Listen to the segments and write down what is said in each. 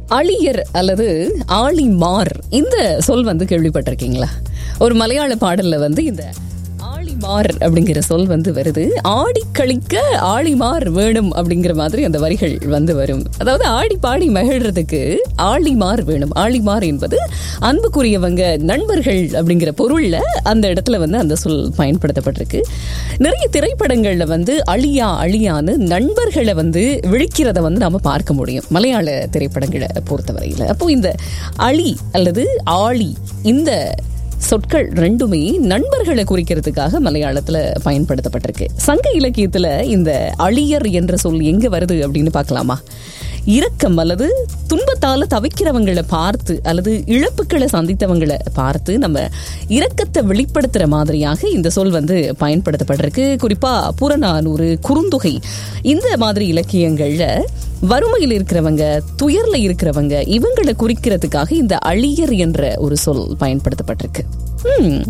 அழியர் அல்லது ஆளிமார் இந்த சொல் வந்து கேள்விப்பட்டிருக்கீங்களா ஒரு மலையாள பாடல்ல வந்து இந்த ஆளிமார் அப்படிங்கிற சொல் வந்து வருது ஆடி கழிக்க ஆளிமார் வேணும் அப்படிங்கிற மாதிரி அந்த வரிகள் வந்து வரும் அதாவது ஆடி பாடி மகிழ்றதுக்கு ஆளிமார் வேணும் ஆளிமார் என்பது அன்புக்குரியவங்க நண்பர்கள் அப்படிங்கிற பொருள்ல அந்த இடத்துல வந்து அந்த சொல் பயன்படுத்தப்பட்டிருக்கு நிறைய திரைப்படங்கள்ல வந்து அழியா அழியான்னு நண்பர்களை வந்து விழிக்கிறத வந்து நாம பார்க்க முடியும் மலையாள திரைப்படங்களை பொறுத்தவரையில அப்போ இந்த அழி அல்லது ஆளி இந்த சொற்கள் ரெண்டுமே நண்பர்களை குறிக்கிறதுக்காக மலையாளத்துல பயன்படுத்தப்பட்டிருக்கு சங்க இலக்கியத்துல இந்த அழியர் என்ற சொல் எங்க வருது அப்படின்னு பார்க்கலாமா இரக்கம் அல்லது துன்பத்தால தவிக்கிறவங்களை பார்த்து அல்லது இழப்புகளை சந்தித்தவங்களை பார்த்து நம்ம இரக்கத்தை வெளிப்படுத்துற மாதிரியாக இந்த சொல் வந்து பயன்படுத்தப்பட்டிருக்கு குறிப்பா புறநானூறு குறுந்தொகை இந்த மாதிரி இலக்கியங்கள்ல வறுமையில் இருக்கிறவங்க துயர்ல இருக்கிறவங்க இவங்களை குறிக்கிறதுக்காக இந்த அழியர் என்ற ஒரு சொல் பயன்படுத்தப்பட்டிருக்கு ஹம்.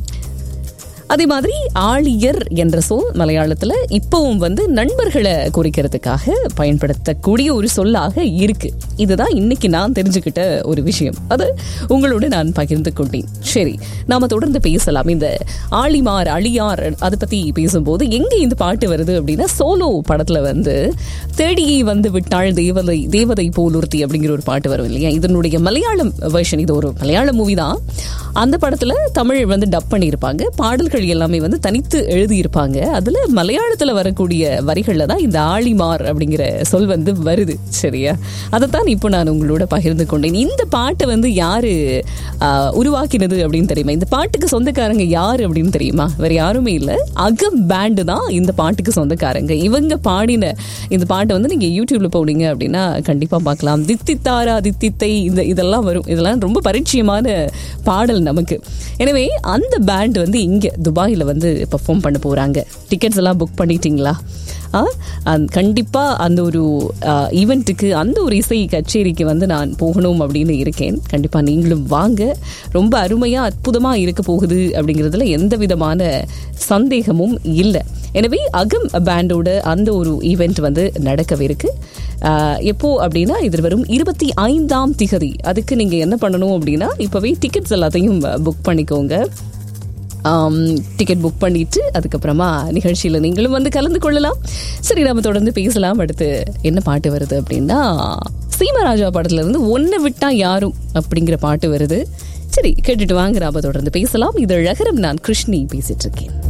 அதே மாதிரி ஆழியர் என்ற சொல் மலையாளத்துல இப்பவும் வந்து நண்பர்களை குறிக்கிறதுக்காக பயன்படுத்தக்கூடிய ஒரு சொல்லாக இருக்கு இதுதான் இன்னைக்கு நான் தெரிஞ்சுக்கிட்ட ஒரு விஷயம் அது உங்களோட நான் பகிர்ந்து கொண்டேன் சரி நாம தொடர்ந்து பேசலாம் இந்த ஆழிமார் அழியார் அதை பத்தி பேசும்போது எங்க இந்த பாட்டு வருது அப்படின்னா சோலோ படத்துல வந்து தேடியை வந்து விட்டாள் தேவதை தேவதை போலுர்த்தி அப்படிங்கிற ஒரு பாட்டு வரும் இல்லையா இதனுடைய மலையாளம் வெர்ஷன் இது ஒரு மலையாள மூவி தான் அந்த படத்துல தமிழ் வந்து டப் பண்ணியிருப்பாங்க பாடல்கள் எல்லாமே வந்து தனித்து எழுதியிருப்பாங்க அதுல மலையாளத்துல வரக்கூடிய வரிகள்ல தான் இந்த ஆழிமார் அப்படிங்கிற சொல் வந்து வருது சரியா அதைத்தான் இப்போ நான் உங்களோட பகிர்ந்து கொண்டேன் இந்த பாட்டை வந்து யாரு ஆஹ், உருவாக்கினது அப்படின்னு தெரியுமா இந்த பாட்டுக்கு சொந்தக்காரங்க யாரு அப்படின்னு தெரியுமா வேற யாருமே இல்ல அகம் பேண்டு தான் இந்த பாட்டுக்கு சொந்தக்காரங்க இவங்க பாடின இந்த பாட்டை வந்து நீங்க யூடியூப்ல போனீங்க அப்படின்னா கண்டிப்பா பார்க்கலாம் தித்தித்தாரா தித்தித்தை இந்த இதெல்லாம் வரும் இதெல்லாம் ரொம்ப பரிச்சயமான பாடல் நமக்கு எனவே அந்த பேண்ட் வந்து இங்க துபாயில வந்து பெர்ஃபார்ம் பண்ண போறாங்க டிக்கெட்ஸ் எல்லாம் புக் பண்ணிட்டீங்களா ஆ, அந்த- கண்டிப்பா அந்த ஒரு ஈவெண்ட்டுக்கு அந்த ஒரு இசை கச்சேரிக்கு வந்து நான் போகணும் அப்படின்னு இருக்கேன் கண்டிப்பா நீங்களும் வாங்க ரொம்ப அருமையா அற்புதமா இருக்க போகுது அப்படிங்கிறதுல எந்த விதமான சந்தேகமும் இல்லை எனவே அகம் பேண்டோட அந்த ஒரு ஈவெண்ட் வந்து நடக்கவிருக்கு ஆஹ், எப்போ அப்படின்னா இது வரும் இருபத்தி ஐந்தாம் திகதி அதுக்கு நீங்க என்ன பண்ணணும் அப்படின்னா இப்பவே டிக்கெட்ஸ் எல்லாத்தையும் புக் பண்ணிக்கோங்க டிக்கெட் புக் பண்ணிட்டு அதுக்கப்புறமா நிகழ்ச்சியில் நீங்களும் வந்து கலந்து கொள்ளலாம் சரி நம்ம தொடர்ந்து பேசலாம் அடுத்து என்ன பாட்டு வருது அப்படின்னா சீமராஜா படத்துல இருந்து ஒன்னை விட்டா யாரும் அப்படிங்கிற பாட்டு வருது சரி கேட்டுட்டு வாங்க நாம தொடர்ந்து பேசலாம் இது அழகரம் நான் கிருஷ்ணி பேசிட்டு இருக்கேன்